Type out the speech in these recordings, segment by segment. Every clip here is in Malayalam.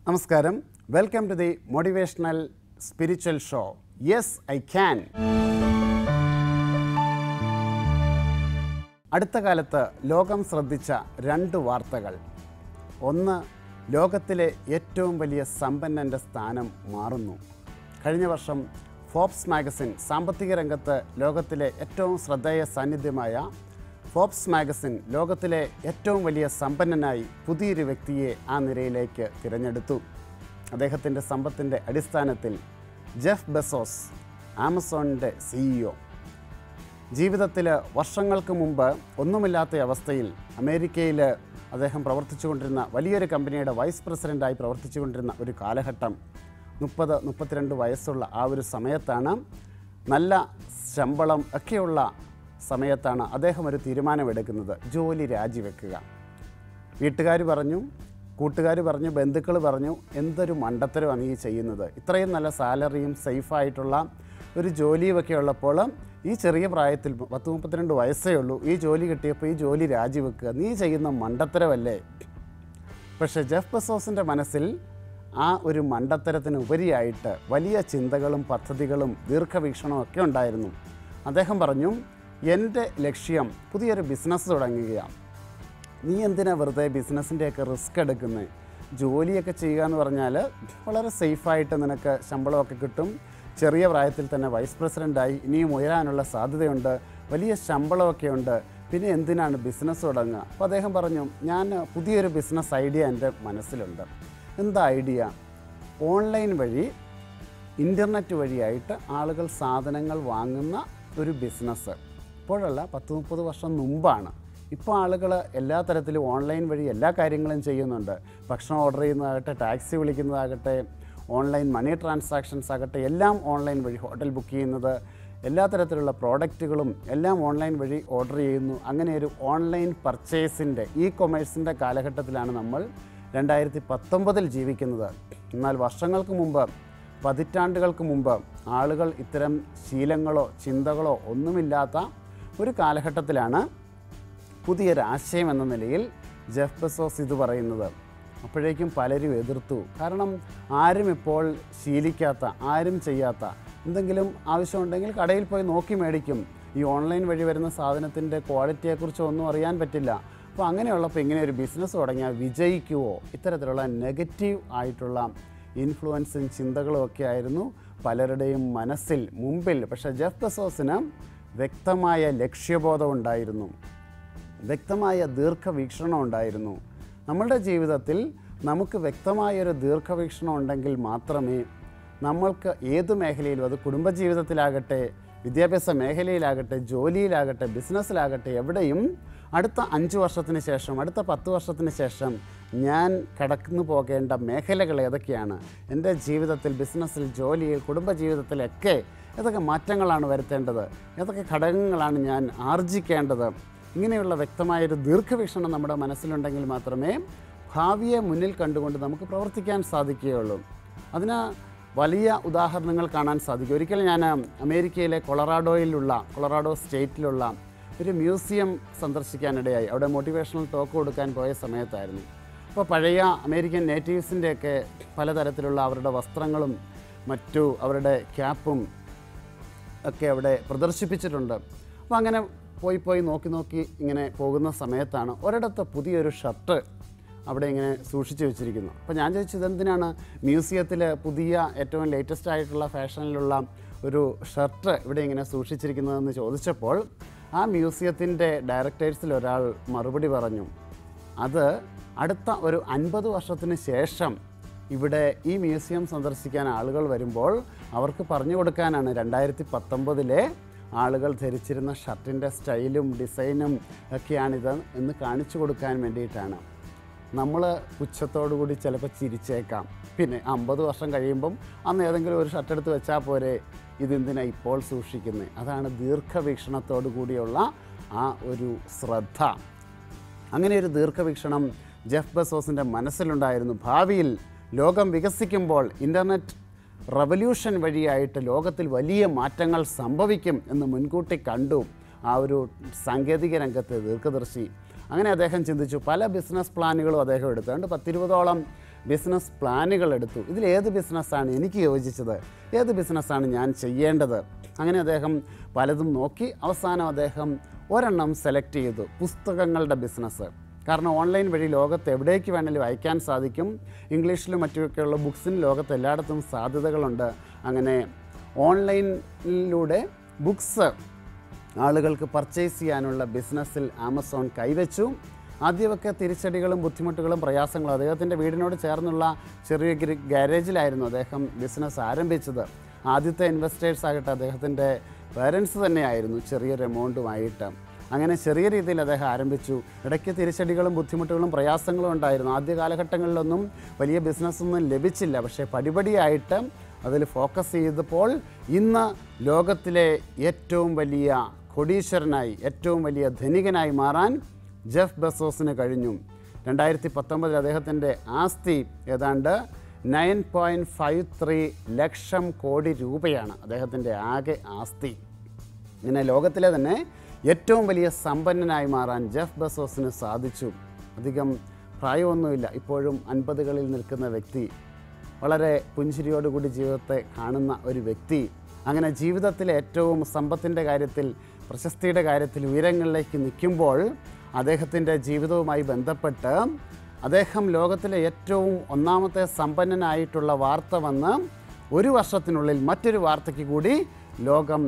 നമസ്കാരം welcome to the motivational spiritual show yes I can അടുത്ത കാലത്ത് ലോകം ശ്രദ്ധിച്ച രണ്ട് വാർത്തകൾ ഒന്ന് ലോകത്തിലെ ഏറ്റവും വലിയ സമ്പന്നൻ്റെ സ്ഥാനം മാറുന്നു കഴിഞ്ഞ വർഷം ഫോബ്സ് മാഗസിൻ സാമ്പത്തിക രംഗത്ത് ലോകത്തിലെ ഏറ്റവും ശ്രദ്ധേയ സാന്നിധ്യമായ ഫോബ്സ് മാഗസിൻ ലോകത്തിലെ ഏറ്റവും വലിയ സമ്പന്നനായി പുതിയൊരു വ്യക്തിയെ ആ നിരയിലേക്ക് തിരഞ്ഞെടുത്തു അദ്ദേഹത്തിൻ്റെ സമ്പത്തിൻ്റെ അടിസ്ഥാനത്തിൽ ജെഫ് ബെസോസ് ആമസോണിൻ്റെ സിഇഒ ജീവിതത്തിൽ വർഷങ്ങൾക്ക് മുമ്പ് ഒന്നുമില്ലാത്ത അവസ്ഥയിൽ അമേരിക്കയിൽ അദ്ദേഹം പ്രവർത്തിച്ചുകൊണ്ടിരുന്ന വലിയൊരു കമ്പനിയുടെ വൈസ് പ്രസിഡൻ്റായി പ്രവർത്തിച്ചുകൊണ്ടിരുന്ന ഒരു കാലഘട്ടം മുപ്പത് മുപ്പത്തിരണ്ട് വയസ്സുള്ള ആ ഒരു സമയത്താണ് നല്ല ശമ്പളം ഒക്കെയുള്ള സമയത്താണ് അദ്ദേഹം ഒരു തീരുമാനമെടുക്കുന്നത് ജോലി രാജിവെക്കുക വീട്ടുകാർ പറഞ്ഞു കൂട്ടുകാർ പറഞ്ഞു ബന്ധുക്കൾ പറഞ്ഞു എന്തൊരു മണ്ടത്തരമാണ് ഈ ചെയ്യുന്നത് ഇത്രയും നല്ല സാലറിയും സേഫായിട്ടുള്ള ഒരു ജോലിയുമൊക്കെ ഉള്ളപ്പോൾ ഈ ചെറിയ പ്രായത്തിൽ പത്ത് മുപ്പത്തിരണ്ട് വയസ്സേ ഉള്ളൂ ഈ ജോലി കിട്ടിയപ്പോൾ ഈ ജോലി രാജിവെക്കുക നീ ചെയ്യുന്ന മണ്ടത്തരമല്ലേ പക്ഷേ ജെഫ് ബസോസിൻ്റെ മനസ്സിൽ ആ ഒരു മണ്ടത്തരത്തിന് ഉപരിയായിട്ട് വലിയ ചിന്തകളും പദ്ധതികളും ദീർഘവീക്ഷണവും ഒക്കെ ഉണ്ടായിരുന്നു അദ്ദേഹം പറഞ്ഞു എൻ്റെ ലക്ഷ്യം പുതിയൊരു ബിസിനസ് തുടങ്ങുകയാണ് നീ എന്തിനാ വെറുതെ ബിസിനസ്സിൻ്റെയൊക്കെ റിസ്ക് എടുക്കുന്നത് ജോലിയൊക്കെ ചെയ്യുക എന്ന് പറഞ്ഞാൽ വളരെ സേഫായിട്ട് നിനക്ക് ശമ്പളമൊക്കെ കിട്ടും ചെറിയ പ്രായത്തിൽ തന്നെ വൈസ് പ്രസിഡൻ്റായി ഇനിയും ഉയരാനുള്ള സാധ്യതയുണ്ട് വലിയ ശമ്പളമൊക്കെ ഉണ്ട് പിന്നെ എന്തിനാണ് ബിസിനസ് തുടങ്ങുക അപ്പോൾ അദ്ദേഹം പറഞ്ഞു ഞാൻ പുതിയൊരു ബിസിനസ് ഐഡിയ എൻ്റെ മനസ്സിലുണ്ട് എന്താ ഐഡിയ ഓൺലൈൻ വഴി ഇൻ്റർനെറ്റ് വഴിയായിട്ട് ആളുകൾ സാധനങ്ങൾ വാങ്ങുന്ന ഒരു ബിസിനസ് ഇപ്പോഴല്ല പത്ത് മുപ്പത് വർഷം മുമ്പാണ് ഇപ്പോൾ ആളുകൾ എല്ലാ തരത്തിലും ഓൺലൈൻ വഴി എല്ലാ കാര്യങ്ങളും ചെയ്യുന്നുണ്ട് ഭക്ഷണം ഓർഡർ ചെയ്യുന്നതാകട്ടെ ടാക്സി വിളിക്കുന്നതാകട്ടെ ഓൺലൈൻ മണി ട്രാൻസാക്ഷൻസ് ആകട്ടെ എല്ലാം ഓൺലൈൻ വഴി ഹോട്ടൽ ബുക്ക് ചെയ്യുന്നത് എല്ലാ തരത്തിലുള്ള പ്രോഡക്റ്റുകളും എല്ലാം ഓൺലൈൻ വഴി ഓർഡർ ചെയ്യുന്നു അങ്ങനെ ഒരു ഓൺലൈൻ പർച്ചേസിൻ്റെ ഇ കൊമേഴ്സിൻ്റെ കാലഘട്ടത്തിലാണ് നമ്മൾ രണ്ടായിരത്തി പത്തൊമ്പതിൽ ജീവിക്കുന്നത് എന്നാൽ വർഷങ്ങൾക്ക് മുമ്പ് പതിറ്റാണ്ടുകൾക്ക് മുമ്പ് ആളുകൾ ഇത്തരം ശീലങ്ങളോ ചിന്തകളോ ഒന്നുമില്ലാത്ത ഒരു കാലഘട്ടത്തിലാണ് പുതിയൊരാശയം എന്ന നിലയിൽ ജെഫ് ബസോസ് ഇത് പറയുന്നത് അപ്പോഴേക്കും പലരും എതിർത്തു കാരണം ആരും ഇപ്പോൾ ശീലിക്കാത്ത ആരും ചെയ്യാത്ത എന്തെങ്കിലും ആവശ്യമുണ്ടെങ്കിൽ കടയിൽ പോയി നോക്കി മേടിക്കും ഈ ഓൺലൈൻ വഴി വരുന്ന സാധനത്തിൻ്റെ ക്വാളിറ്റിയെക്കുറിച്ച് ഒന്നും അറിയാൻ പറ്റില്ല അപ്പോൾ അങ്ങനെയുള്ളപ്പോൾ ഇങ്ങനെ ഒരു ബിസിനസ് തുടങ്ങിയാൽ വിജയിക്കുമോ ഇത്തരത്തിലുള്ള നെഗറ്റീവ് ആയിട്ടുള്ള ഇൻഫ്ലുവൻസും ചിന്തകളും ഒക്കെ ആയിരുന്നു പലരുടെയും മനസ്സിൽ മുമ്പിൽ പക്ഷേ ജെഫ് ബസോസിന് വ്യക്തമായ ലക്ഷ്യബോധം ഉണ്ടായിരുന്നു വ്യക്തമായ ദീർഘവീക്ഷണം ഉണ്ടായിരുന്നു നമ്മളുടെ ജീവിതത്തിൽ നമുക്ക് വ്യക്തമായൊരു ദീർഘവീക്ഷണം ഉണ്ടെങ്കിൽ മാത്രമേ നമ്മൾക്ക് ഏത് മേഖലയിലും അത് കുടുംബജീവിതത്തിലാകട്ടെ വിദ്യാഭ്യാസ മേഖലയിലാകട്ടെ ജോലിയിലാകട്ടെ ബിസിനസ്സിലാകട്ടെ എവിടെയും അടുത്ത അഞ്ച് വർഷത്തിന് ശേഷം അടുത്ത പത്ത് വർഷത്തിന് ശേഷം ഞാൻ കടന്നു പോകേണ്ട മേഖലകൾ ഏതൊക്കെയാണ് എൻ്റെ ജീവിതത്തിൽ ബിസിനസ്സിൽ ജോലിയിൽ കുടുംബജീവിതത്തിലൊക്കെ ഏതൊക്കെ മാറ്റങ്ങളാണ് വരുത്തേണ്ടത് ഏതൊക്കെ ഘടകങ്ങളാണ് ഞാൻ ആർജിക്കേണ്ടത് ഇങ്ങനെയുള്ള വ്യക്തമായൊരു ദീർഘവീക്ഷണം നമ്മുടെ മനസ്സിലുണ്ടെങ്കിൽ മാത്രമേ ഭാവിയെ മുന്നിൽ കണ്ടുകൊണ്ട് നമുക്ക് പ്രവർത്തിക്കാൻ സാധിക്കുകയുള്ളൂ അതിന് വലിയ ഉദാഹരണങ്ങൾ കാണാൻ സാധിക്കും ഒരിക്കൽ ഞാൻ അമേരിക്കയിലെ കൊളറാഡോയിലുള്ള കൊളറാഡോ സ്റ്റേറ്റിലുള്ള ഒരു മ്യൂസിയം സന്ദർശിക്കാനിടയായി അവിടെ മോട്ടിവേഷണൽ ടോക്ക് കൊടുക്കാൻ പോയ സമയത്തായിരുന്നു അപ്പോൾ പഴയ അമേരിക്കൻ നേറ്റീവ്സിൻ്റെയൊക്കെ പലതരത്തിലുള്ള അവരുടെ വസ്ത്രങ്ങളും മറ്റു അവരുടെ ക്യാപ്പും ഒക്കെ അവിടെ പ്രദർശിപ്പിച്ചിട്ടുണ്ട് അപ്പോൾ അങ്ങനെ പോയി പോയി നോക്കി നോക്കി ഇങ്ങനെ പോകുന്ന സമയത്താണ് ഒരിടത്ത് പുതിയൊരു ഷർട്ട് അവിടെ ഇങ്ങനെ സൂക്ഷിച്ചു വെച്ചിരിക്കുന്നു അപ്പോൾ ഞാൻ ചോദിച്ചു ഇതെന്തിനാണ് മ്യൂസിയത്തിൽ പുതിയ ഏറ്റവും ലേറ്റസ്റ്റ് ആയിട്ടുള്ള ഫാഷനിലുള്ള ഒരു ഷർട്ട് ഇവിടെ ഇങ്ങനെ സൂക്ഷിച്ചിരിക്കുന്നതെന്ന് ചോദിച്ചപ്പോൾ ആ മ്യൂസിയത്തിൻ്റെ ഡയറക്ടേഴ്സിൽ ഒരാൾ മറുപടി പറഞ്ഞു അത് അടുത്ത ഒരു അൻപത് വർഷത്തിന് ശേഷം ഇവിടെ ഈ മ്യൂസിയം സന്ദർശിക്കാൻ ആളുകൾ വരുമ്പോൾ അവർക്ക് പറഞ്ഞു കൊടുക്കാനാണ് രണ്ടായിരത്തി പത്തൊമ്പതിലെ ആളുകൾ ധരിച്ചിരുന്ന ഷർട്ടിൻ്റെ സ്റ്റൈലും ഡിസൈനും ഒക്കെയാണിത് എന്ന് കാണിച്ചു കൊടുക്കാൻ വേണ്ടിയിട്ടാണ് നമ്മൾ പുച്ഛത്തോടു കൂടി ചിലപ്പോൾ ചിരിച്ചേക്കാം പിന്നെ അമ്പത് വർഷം കഴിയുമ്പം അന്ന് ഏതെങ്കിലും ഒരു ഷർട്ട് എടുത്ത് വെച്ചാൽ പോരെ ഇതെന്തിനാ ഇപ്പോൾ സൂക്ഷിക്കുന്നത് അതാണ് ദീർഘവീക്ഷണത്തോടു കൂടിയുള്ള ആ ഒരു ശ്രദ്ധ അങ്ങനെ ഒരു ദീർഘവീക്ഷണം ജെഫ് ബസോസിൻ്റെ മനസ്സിലുണ്ടായിരുന്നു ഭാവിയിൽ ലോകം വികസിക്കുമ്പോൾ ഇൻ്റർനെറ്റ് റവല്യൂഷൻ വഴിയായിട്ട് ലോകത്തിൽ വലിയ മാറ്റങ്ങൾ സംഭവിക്കും എന്ന് മുൻകൂട്ടി കണ്ടു ആ ഒരു സാങ്കേതിക രംഗത്തെ ദീർഘദർശി അങ്ങനെ അദ്ദേഹം ചിന്തിച്ചു പല ബിസിനസ് പ്ലാനുകളും അദ്ദേഹം എടുത്തുകൊണ്ട് പത്തിരുപതോളം ബിസിനസ് പ്ലാനുകൾ എടുത്തു ഇതിൽ ഏത് ബിസിനസ്സാണ് എനിക്ക് യോജിച്ചത് ഏത് ബിസിനസ്സാണ് ഞാൻ ചെയ്യേണ്ടത് അങ്ങനെ അദ്ദേഹം പലതും നോക്കി അവസാനം അദ്ദേഹം ഒരെണ്ണം സെലക്ട് ചെയ്തു പുസ്തകങ്ങളുടെ ബിസിനസ് കാരണം ഓൺലൈൻ വഴി ലോകത്ത് എവിടേക്ക് വേണമെങ്കിലും അയക്കാൻ സാധിക്കും ഇംഗ്ലീഷിലും മറ്റുമൊക്കെയുള്ള ബുക്സിന് ലോകത്ത് എല്ലായിടത്തും സാധ്യതകളുണ്ട് അങ്ങനെ ഓൺലൈനിലൂടെ ബുക്സ് ആളുകൾക്ക് പർച്ചേസ് ചെയ്യാനുള്ള ബിസിനസ്സിൽ ആമസോൺ കൈവച്ചു ആദ്യമൊക്കെ തിരിച്ചടികളും ബുദ്ധിമുട്ടുകളും പ്രയാസങ്ങളും അദ്ദേഹത്തിൻ്റെ വീടിനോട് ചേർന്നുള്ള ചെറിയ ഗ്ര- ഗാരേജിലായിരുന്നു അദ്ദേഹം ബിസിനസ് ആരംഭിച്ചത് ആദ്യത്തെ ഇൻവെസ്റ്റേഴ്സ് ആകട്ടെ അദ്ദേഹത്തിൻ്റെ പേരൻസ് തന്നെയായിരുന്നു ചെറിയൊരു എമൗണ്ടുമായിട്ട് അങ്ങനെ ചെറിയ രീതിയിൽ അദ്ദേഹം ആരംഭിച്ചു ഇടയ്ക്ക് തിരിച്ചടികളും ബുദ്ധിമുട്ടുകളും പ്രയാസങ്ങളും ഉണ്ടായിരുന്നു ആദ്യ കാലഘട്ടങ്ങളിലൊന്നും വലിയ ബിസിനസ്സൊന്നും ലഭിച്ചില്ല പക്ഷേ പടിപടിയായിട്ട് അതിൽ ഫോക്കസ് ചെയ്തപ്പോൾ ഇന്ന് ലോകത്തിലെ ഏറ്റവും വലിയ കൊടീശ്വരനായി ഏറ്റവും വലിയ ധനികനായി മാറാൻ ജെഫ് ബെസോസിന് കഴിഞ്ഞു രണ്ടായിരത്തി പത്തൊമ്പതിൽ അദ്ദേഹത്തിൻ്റെ ആസ്തി ഏതാണ്ട് നയൻ പോയിൻറ്റ് ഫൈവ് ത്രീ ലക്ഷം കോടി രൂപയാണ് അദ്ദേഹത്തിൻ്റെ ആകെ ആസ്തി ഇങ്ങനെ ലോകത്തിലെ തന്നെ ഏറ്റവും വലിയ സമ്പന്നനായി മാറാൻ ജെഫ് ബസോസിന് സാധിച്ചു അധികം പ്രായമൊന്നുമില്ല ഇപ്പോഴും അൻപതുകളിൽ നിൽക്കുന്ന വ്യക്തി വളരെ പുഞ്ചിരിയോടുകൂടി ജീവിതത്തെ കാണുന്ന ഒരു വ്യക്തി അങ്ങനെ ജീവിതത്തിലെ ഏറ്റവും സമ്പത്തിൻ്റെ കാര്യത്തിൽ പ്രശസ്തിയുടെ കാര്യത്തിൽ ഉയരങ്ങളിലേക്ക് നിൽക്കുമ്പോൾ അദ്ദേഹത്തിൻ്റെ ജീവിതവുമായി ബന്ധപ്പെട്ട് അദ്ദേഹം ലോകത്തിലെ ഏറ്റവും ഒന്നാമത്തെ സമ്പന്നനായിട്ടുള്ള വാർത്ത വന്ന് ഒരു വർഷത്തിനുള്ളിൽ മറ്റൊരു വാർത്തയ്ക്ക് കൂടി ലോകം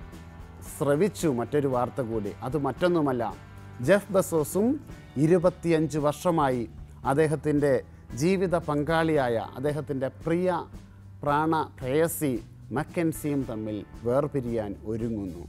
ശ്രവിച്ചു മറ്റൊരു വാർത്ത കൂടി അത് മറ്റൊന്നുമല്ല ജെഫ് ബസോസും ഇരുപത്തിയഞ്ച് വർഷമായി അദ്ദേഹത്തിൻ്റെ ജീവിത പങ്കാളിയായ അദ്ദേഹത്തിൻ്റെ പ്രിയ പ്രാണ പ്രേയസി മക്കൻസിയും തമ്മിൽ വേർപിരിയാൻ ഒരുങ്ങുന്നു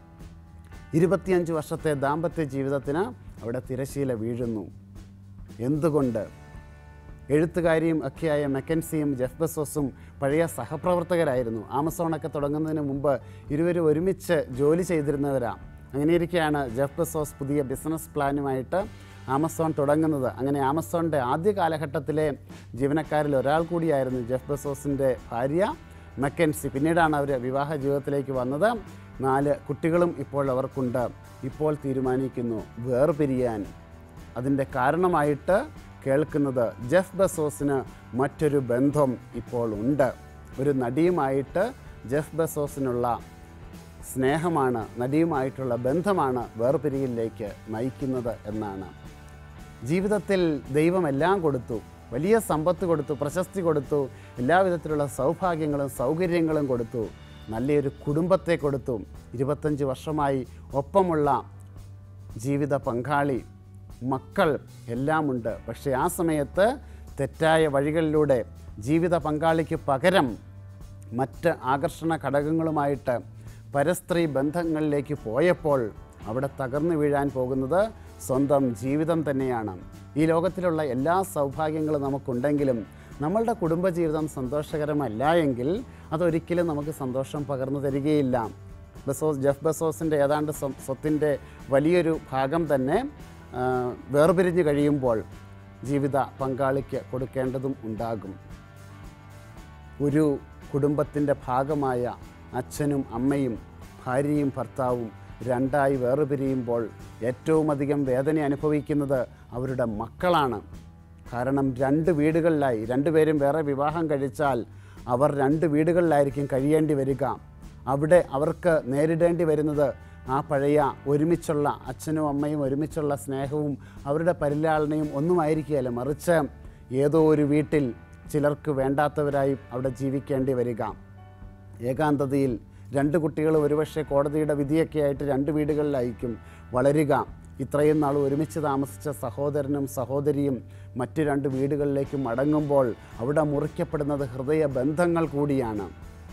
ഇരുപത്തിയഞ്ച് വർഷത്തെ ദാമ്പത്യ ജീവിതത്തിന് അവിടെ തിരശീല വീഴുന്നു എന്തുകൊണ്ട് എഴുത്തുകാരിയും ഒക്കെയായ മെക്കൻസിയും ജെഫ് ബസോസും പഴയ സഹപ്രവർത്തകരായിരുന്നു ആമസോണൊക്കെ തുടങ്ങുന്നതിന് മുമ്പ് ഇരുവരും ഒരുമിച്ച് ജോലി ചെയ്തിരുന്നവരാണ് അങ്ങനെയിരിക്കെയാണ് ജെഫ് ബസോസ് പുതിയ ബിസിനസ് പ്ലാനുമായിട്ട് ആമസോൺ തുടങ്ങുന്നത് അങ്ങനെ ആമസോണിൻ്റെ ആദ്യ കാലഘട്ടത്തിലെ ജീവനക്കാരിൽ ഒരാൾ കൂടിയായിരുന്നു ജെഫ് ബസോസിൻ്റെ ഭാര്യ മെക്കൻസി പിന്നീടാണ് അവർ വിവാഹ ജീവിതത്തിലേക്ക് വന്നത് നാല് കുട്ടികളും ഇപ്പോൾ അവർക്കുണ്ട് ഇപ്പോൾ തീരുമാനിക്കുന്നു വേർപിരിയാൻ അതിൻ്റെ കാരണമായിട്ട് കേൾക്കുന്നത് ജെഫ് ബസോസിന് മറ്റൊരു ബന്ധം ഇപ്പോൾ ഉണ്ട് ഒരു നടിയുമായിട്ട് ജെഫ് ബസോസിനുള്ള സ്നേഹമാണ് നടിയുമായിട്ടുള്ള ബന്ധമാണ് വേർപിരിയിലേക്ക് നയിക്കുന്നത് എന്നാണ് ജീവിതത്തിൽ ദൈവം എല്ലാം കൊടുത്തു വലിയ സമ്പത്ത് കൊടുത്തു പ്രശസ്തി കൊടുത്തു എല്ലാവിധത്തിലുള്ള സൗഭാഗ്യങ്ങളും സൗകര്യങ്ങളും കൊടുത്തു നല്ലൊരു കുടുംബത്തെ കൊടുത്തു ഇരുപത്തഞ്ച് വർഷമായി ഒപ്പമുള്ള ജീവിത പങ്കാളി മക്കൾ എല്ലാമുണ്ട് പക്ഷേ ആ സമയത്ത് തെറ്റായ വഴികളിലൂടെ ജീവിത പങ്കാളിക്ക് പകരം മറ്റ് ആകർഷണ ഘടകങ്ങളുമായിട്ട് പരസ്ത്രീ ബന്ധങ്ങളിലേക്ക് പോയപ്പോൾ അവിടെ തകർന്നു വീഴാൻ പോകുന്നത് സ്വന്തം ജീവിതം തന്നെയാണ് ഈ ലോകത്തിലുള്ള എല്ലാ സൗഭാഗ്യങ്ങളും നമുക്കുണ്ടെങ്കിലും നമ്മളുടെ കുടുംബജീവിതം സന്തോഷകരമല്ല എങ്കിൽ അതൊരിക്കലും നമുക്ക് സന്തോഷം പകർന്നു തരികയില്ല ബസോസ് ജെഫ് ബസോസിൻ്റെ ഏതാണ്ട് സ്വ- സ്വത്തിൻ്റെ വലിയൊരു ഭാഗം തന്നെ ആ, വേർപിരിഞ്ഞ് കഴിയുമ്പോൾ ജീവിത പങ്കാളിക്ക് കൊടുക്കേണ്ടതും ഉണ്ടാകും ഒരു കുടുംബത്തിൻ്റെ ഭാഗമായ അച്ഛനും അമ്മയും ഭാര്യയും ഭർത്താവും രണ്ടായി വേർപിരിയുമ്പോൾ ഏറ്റവും അധികം വേദന അനുഭവിക്കുന്നത് അവരുടെ മക്കളാണ് കാരണം രണ്ട് വീടുകളിലായി രണ്ടുപേരും വേറെ വിവാഹം കഴിച്ചാൽ അവർ രണ്ട് വീടുകളിലായിരിക്കും കഴിയേണ്ടി വരിക അവിടെ അവർക്ക് നേരിടേണ്ടി വരുന്നത് ആ പഴയ ഒരുമിച്ചുള്ള അച്ഛനും അമ്മയും ഒരുമിച്ചുള്ള സ്നേഹവും അവരുടെ പരിലാളനയും ഒന്നുമായിരിക്കുകയല്ല മറിച്ച് ഏതോ ഒരു വീട്ടിൽ ചിലർക്ക് വേണ്ടാത്തവരായി അവിടെ ജീവിക്കേണ്ടി വരിക ഏകാന്തതയിൽ രണ്ട് കുട്ടികൾ ഒരുപക്ഷെ കോടതിയുടെ വിധിയൊക്കെ ആയിട്ട് രണ്ട് വീടുകളിലായിരിക്കും വളരുക ഇത്രയും നാൾ ഒരുമിച്ച് താമസിച്ച സഹോദരനും സഹോദരിയും മറ്റു രണ്ട് വീടുകളിലേക്ക് മടങ്ങുമ്പോൾ അവിടെ മുറിക്കപ്പെടുന്നത് ഹൃദയ ബന്ധങ്ങൾ കൂടിയാണ്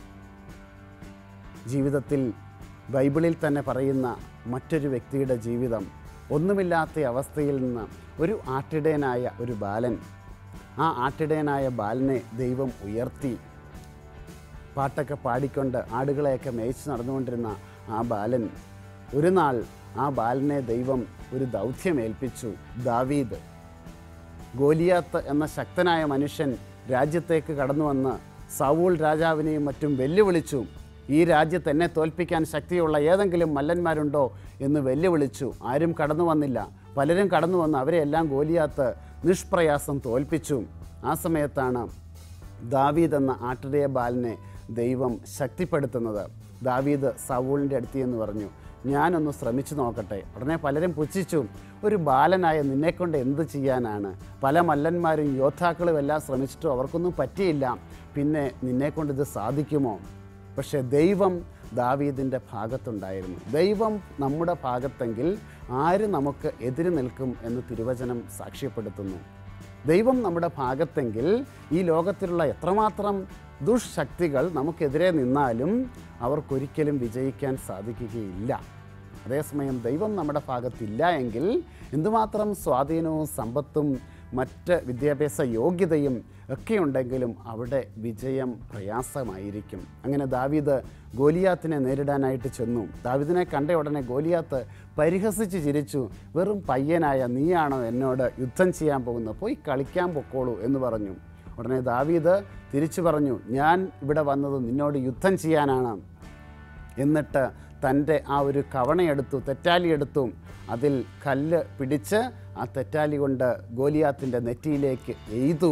ജീവിതത്തിൽ ബൈബിളിൽ തന്നെ പറയുന്ന മറ്റൊരു വ്യക്തിയുടെ ജീവിതം ഒന്നുമില്ലാത്ത അവസ്ഥയിൽ നിന്ന് ഒരു ആട്ടിടയനായ ഒരു ബാലൻ ആ ആട്ടിടയനായ ബാലനെ ദൈവം ഉയർത്തി പാട്ടൊക്കെ പാടിക്കൊണ്ട് ആടുകളെയൊക്കെ മേയിച്ച് നടന്നുകൊണ്ടിരുന്ന ആ ബാലൻ ഒരു നാൾ ആ ബാലനെ ദൈവം ഒരു ദൗത്യം ഏൽപ്പിച്ചു ദാവീദ് ഗോലിയാത്ത് എന്ന ശക്തനായ മനുഷ്യൻ രാജ്യത്തേക്ക് കടന്നു വന്ന് സൗൾ രാജാവിനെയും മറ്റും വെല്ലുവിളിച്ചു ഈ രാജ്യത്ത് എന്നെ തോൽപ്പിക്കാൻ ശക്തിയുള്ള ഏതെങ്കിലും മല്ലന്മാരുണ്ടോ എന്ന് വെല്ലുവിളിച്ചു ആരും കടന്നു വന്നില്ല പലരും കടന്നു വന്ന് അവരെയെല്ലാം ഗോലിയാത്ത് നിഷ്പ്രയാസം തോൽപ്പിച്ചു ആ സമയത്താണ് ദാവീദ് എന്ന ആട്ടിടയ ബാലനെ ദൈവം ശക്തിപ്പെടുത്തുന്നത് ദാവീദ് സവൂളിൻ്റെ അടുത്ത് എന്ന് പറഞ്ഞു ഞാനൊന്ന് ശ്രമിച്ചു നോക്കട്ടെ ഉടനെ പലരും പുച്ഛിച്ചു ഒരു ബാലനായ നിന്നെക്കൊണ്ട് എന്ത് ചെയ്യാനാണ് പല മല്ലന്മാരും യോദ്ധാക്കളും എല്ലാം ശ്രമിച്ചിട്ടും അവർക്കൊന്നും പറ്റിയില്ല പിന്നെ നിന്നെക്കൊണ്ട് ഇത് സാധിക്കുമോ പക്ഷേ ദൈവം ദാവീദിൻ്റെ ഭാഗത്തുണ്ടായിരുന്നു ദൈവം നമ്മുടെ ഭാഗത്തെങ്കിൽ ആര് നമുക്ക് എതിര് നിൽക്കും എന്ന് തിരുവചനം സാക്ഷ്യപ്പെടുത്തുന്നു ദൈവം നമ്മുടെ ഭാഗത്തെങ്കിൽ ഈ ലോകത്തിലുള്ള എത്രമാത്രം ദുഷ്ശക്തികൾ നമുക്കെതിരെ നിന്നാലും അവർക്കൊരിക്കലും വിജയിക്കാൻ സാധിക്കുകയില്ല അതേസമയം ദൈവം നമ്മുടെ ഭാഗത്തില്ല എങ്കിൽ എന്തുമാത്രം സ്വാധീനവും സമ്പത്തും മറ്റ് വിദ്യാഭ്യാസ യോഗ്യതയും ഒക്കെ ഉണ്ടെങ്കിലും അവിടെ വിജയം പ്രയാസമായിരിക്കും അങ്ങനെ ദാവീദ് ഗോലിയാത്തിനെ നേരിടാനായിട്ട് ചെന്നു ദാവീദിനെ കണ്ട ഉടനെ ഗോലിയാത്ത് പരിഹസിച്ച് ചിരിച്ചു വെറും പയ്യനായ നീയാണോ എന്നോട് യുദ്ധം ചെയ്യാൻ പോകുന്നത് പോയി കളിക്കാൻ പൊക്കോളൂ എന്ന് പറഞ്ഞു ഉടനെ ദാവീദ് തിരിച്ചു പറഞ്ഞു ഞാൻ ഇവിടെ വന്നത് നിന്നോട് യുദ്ധം ചെയ്യാനാണ് എന്നിട്ട് തൻ്റെ ആ ഒരു കവണയെടുത്തു തെറ്റാലി എടുത്തു അതിൽ കല്ല് പിടിച്ച് ആ തെറ്റാലി കൊണ്ട് ഗോലിയാത്തിൻ്റെ നെറ്റിയിലേക്ക് എയ്തു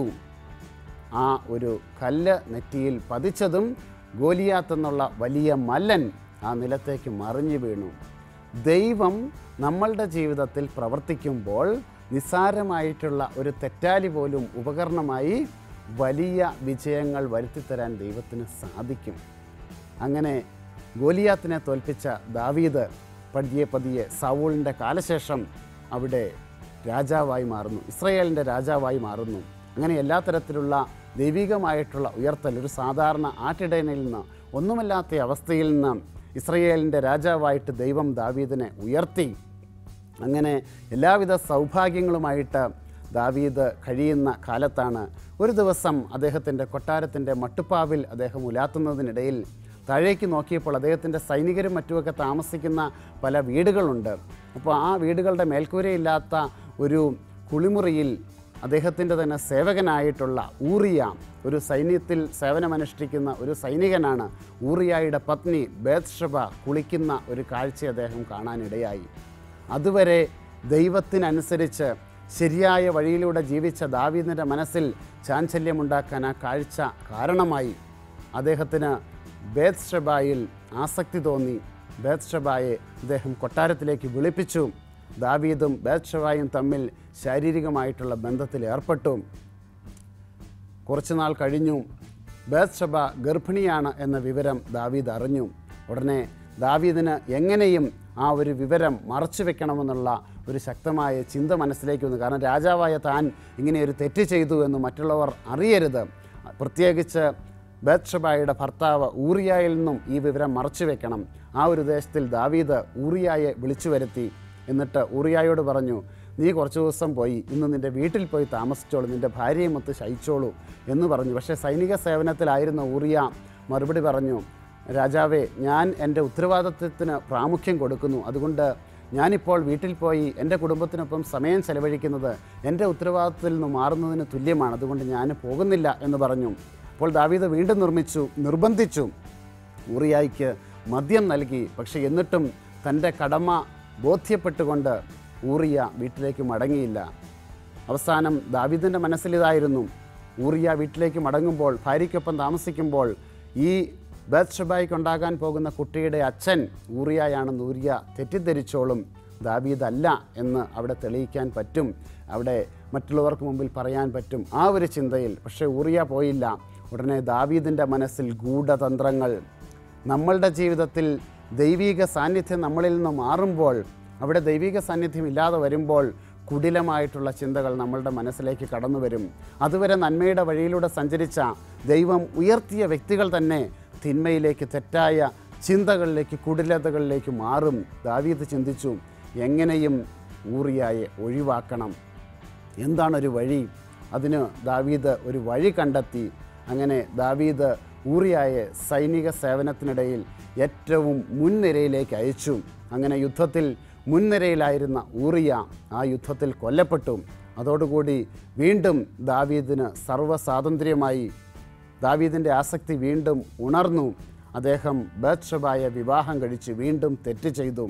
ആ ഒരു കല്ല് നെറ്റിയിൽ പതിച്ചതും ഗോലിയാത്ത് എന്നുള്ള വലിയ മല്ലൻ ആ നിലത്തേക്ക് മറിഞ്ഞു വീണു ദൈവം നമ്മളുടെ ജീവിതത്തിൽ പ്രവർത്തിക്കുമ്പോൾ നിസ്സാരമായിട്ടുള്ള ഒരു തെറ്റാലി പോലും ഉപകരണമായി വലിയ വിജയങ്ങൾ വരുത്തിത്തരാൻ ദൈവത്തിന് സാധിക്കും അങ്ങനെ ഗോലിയാത്തിനെ തോൽപ്പിച്ച ദാവീദ് പതിയെ പതിയെ സൗളിൻ്റെ കാലശേഷം അവിടെ രാജാവായി മാറുന്നു ഇസ്രയേലിൻ്റെ രാജാവായി മാറുന്നു അങ്ങനെ എല്ലാ തരത്തിലുള്ള ദൈവികമായിട്ടുള്ള ഉയർത്തൽ ഒരു സാധാരണ ആട്ടിടയനിൽ നിന്ന് ഒന്നുമല്ലാത്ത അവസ്ഥയിൽ നിന്ന് ഇസ്രയേലിൻ്റെ രാജാവായിട്ട് ദൈവം ദാവീദിനെ ഉയർത്തി അങ്ങനെ എല്ലാവിധ സൗഭാഗ്യങ്ങളുമായിട്ട് ദാവീദ് കഴിയുന്ന കാലത്താണ് ഒരു ദിവസം അദ്ദേഹത്തിൻ്റെ കൊട്ടാരത്തിൻ്റെ മട്ടുപ്പാവിൽ അദ്ദേഹം ഉലാത്തുന്നതിനിടയിൽ താഴേക്ക് നോക്കിയപ്പോൾ അദ്ദേഹത്തിൻ്റെ സൈനികരും മറ്റുമൊക്കെ താമസിക്കുന്ന പല വീടുകളുണ്ട് അപ്പോൾ ആ വീടുകളുടെ മേൽക്കൂരയില്ലാത്ത ഒരു കുളിമുറിയിൽ അദ്ദേഹത്തിൻ്റെ തന്നെ സേവകനായിട്ടുള്ള ഊറിയ ഒരു സൈന്യത്തിൽ സേവനമനുഷ്ഠിക്കുന്ന ഒരു സൈനികനാണ് ഊറിയായുടെ പത്നി ബേത്ഷബ കുളിക്കുന്ന ഒരു കാഴ്ച അദ്ദേഹം കാണാനിടയായി അതുവരെ ദൈവത്തിനനുസരിച്ച് ശരിയായ വഴിയിലൂടെ ജീവിച്ച ദാവീദിൻ്റെ മനസ്സിൽ ചാഞ്ചല്യമുണ്ടാക്കാൻ ആ കാഴ്ച കാരണമായി അദ്ദേഹത്തിന് ബേത്ഷബായിൽ ആസക്തി തോന്നി ബേത്ഷബായെ അദ്ദേഹം കൊട്ടാരത്തിലേക്ക് വിളിപ്പിച്ചു ദാവീദും ബേത്ഷബായും തമ്മിൽ ശാരീരികമായിട്ടുള്ള ബന്ധത്തിൽ ഏർപ്പെട്ടു കുറച്ചുനാൾ കഴിഞ്ഞു ബേത്ഷബ ഗർഭിണിയാണ് എന്ന വിവരം ദാവീദ് അറിഞ്ഞു ഉടനെ ദാവീദിന് എങ്ങനെയും ആ ഒരു വിവരം മറച്ചു വെക്കണമെന്നുള്ള ഒരു ശക്തമായ ചിന്ത മനസ്സിലേക്ക് വന്നു കാരണം രാജാവായ താൻ ഇങ്ങനെ ഒരു തെറ്റ് ചെയ്തു എന്ന് മറ്റുള്ളവർ അറിയരുത് പ്രത്യേകിച്ച് ബേത്ഷബായുടെ ഭർത്താവ് ഊറിയായിൽ നിന്നും ഈ വിവരം മറച്ചു വെക്കണം ആ ഒരു ദേശത്തിൽ ദാവീദ് ഊറിയായെ വിളിച്ചു വരുത്തി എന്നിട്ട് ഊറിയായോട് പറഞ്ഞു നീ കുറച്ച് ദിവസം പോയി ഇന്ന് നിൻ്റെ വീട്ടിൽ പോയി താമസിച്ചോളൂ നിൻ്റെ ഭാര്യയും ഒത്ത് ശയിച്ചോളൂ എന്ന് പറഞ്ഞു പക്ഷേ സൈനിക സേവനത്തിലായിരുന്ന ഊറിയ മറുപടി പറഞ്ഞു രാജാവേ ഞാൻ എൻ്റെ ഉത്തരവാദിത്വത്തിന് പ്രാമുഖ്യം കൊടുക്കുന്നു അതുകൊണ്ട് ഞാനിപ്പോൾ വീട്ടിൽ പോയി എൻ്റെ കുടുംബത്തിനൊപ്പം സമയം ചെലവഴിക്കുന്നത് എൻ്റെ ഉത്തരവാദിത്തത്തിൽ നിന്ന് മാറുന്നതിന് തുല്യമാണ് അതുകൊണ്ട് ഞാൻ പോകുന്നില്ല എന്ന് പറഞ്ഞു അപ്പോൾ ദാവീദ് വീണ്ടും നിർമ്മിച്ചു നിർബന്ധിച്ചു ഊറിയായിക്ക് മദ്യം നൽകി പക്ഷെ എന്നിട്ടും തൻ്റെ കടമ ബോധ്യപ്പെട്ടുകൊണ്ട് ഊറിയ വീട്ടിലേക്ക് മടങ്ങിയില്ല അവസാനം ദാവീദിൻ്റെ മനസ്സിലിതായിരുന്നു ഊറിയ വീട്ടിലേക്ക് മടങ്ങുമ്പോൾ ഭാര്യയ്ക്കൊപ്പം താമസിക്കുമ്പോൾ ഈ ബേത്ഷബായിക്ക് ഉണ്ടാകാൻ പോകുന്ന കുട്ടിയുടെ അച്ഛൻ ഊറിയായാണെന്ന് ഊരിയ തെറ്റിദ്ധരിച്ചോളും ദാവീദല്ല എന്ന് അവിടെ തെളിയിക്കാൻ പറ്റും അവിടെ മറ്റുള്ളവർക്ക് മുമ്പിൽ പറയാൻ പറ്റും ആ ഒരു ചിന്തയിൽ പക്ഷേ ഊറിയ പോയില്ല ഉടനെ ദാവീദിൻ്റെ മനസ്സിൽ ഗൂഢതന്ത്രങ്ങൾ നമ്മളുടെ ജീവിതത്തിൽ ദൈവിക സാന്നിധ്യം നമ്മളിൽ നിന്ന് മാറുമ്പോൾ അവിടെ ദൈവിക സാന്നിധ്യം ഇല്ലാതെ വരുമ്പോൾ കുടിലമായിട്ടുള്ള ചിന്തകൾ നമ്മളുടെ മനസ്സിലേക്ക് കടന്നു വരും അതുവരെ നന്മയുടെ വഴിയിലൂടെ സഞ്ചരിച്ച ദൈവം ഉയർത്തിയ വ്യക്തികൾ തന്നെ തിന്മയിലേക്ക് തെറ്റായ ചിന്തകളിലേക്ക് കുടിലതകളിലേക്ക് മാറും ദാവീദ് ചിന്തിച്ചു എങ്ങനെയും ഊറിയായെ ഒഴിവാക്കണം എന്താണൊരു വഴി അതിന് ദാവീദ് ഒരു വഴി കണ്ടെത്തി അങ്ങനെ ദാവീദ് ഊറിയായെ സൈനിക സേവനത്തിനിടയിൽ ഏറ്റവും മുൻനിരയിലേക്ക് അയച്ചു അങ്ങനെ യുദ്ധത്തിൽ മുൻനിരയിലായിരുന്ന ഊറിയ ആ യുദ്ധത്തിൽ കൊല്ലപ്പെട്ടു അതോടുകൂടി വീണ്ടും ദാവീദിന് സർവ്വസ്വാതന്ത്ര്യമായി ദാവീദിൻ്റെ ആസക്തി വീണ്ടും ഉണർന്നു അദ്ദേഹം ബേത്ഷബായ വിവാഹം കഴിച്ച് വീണ്ടും തെറ്റ് ചെയ്തു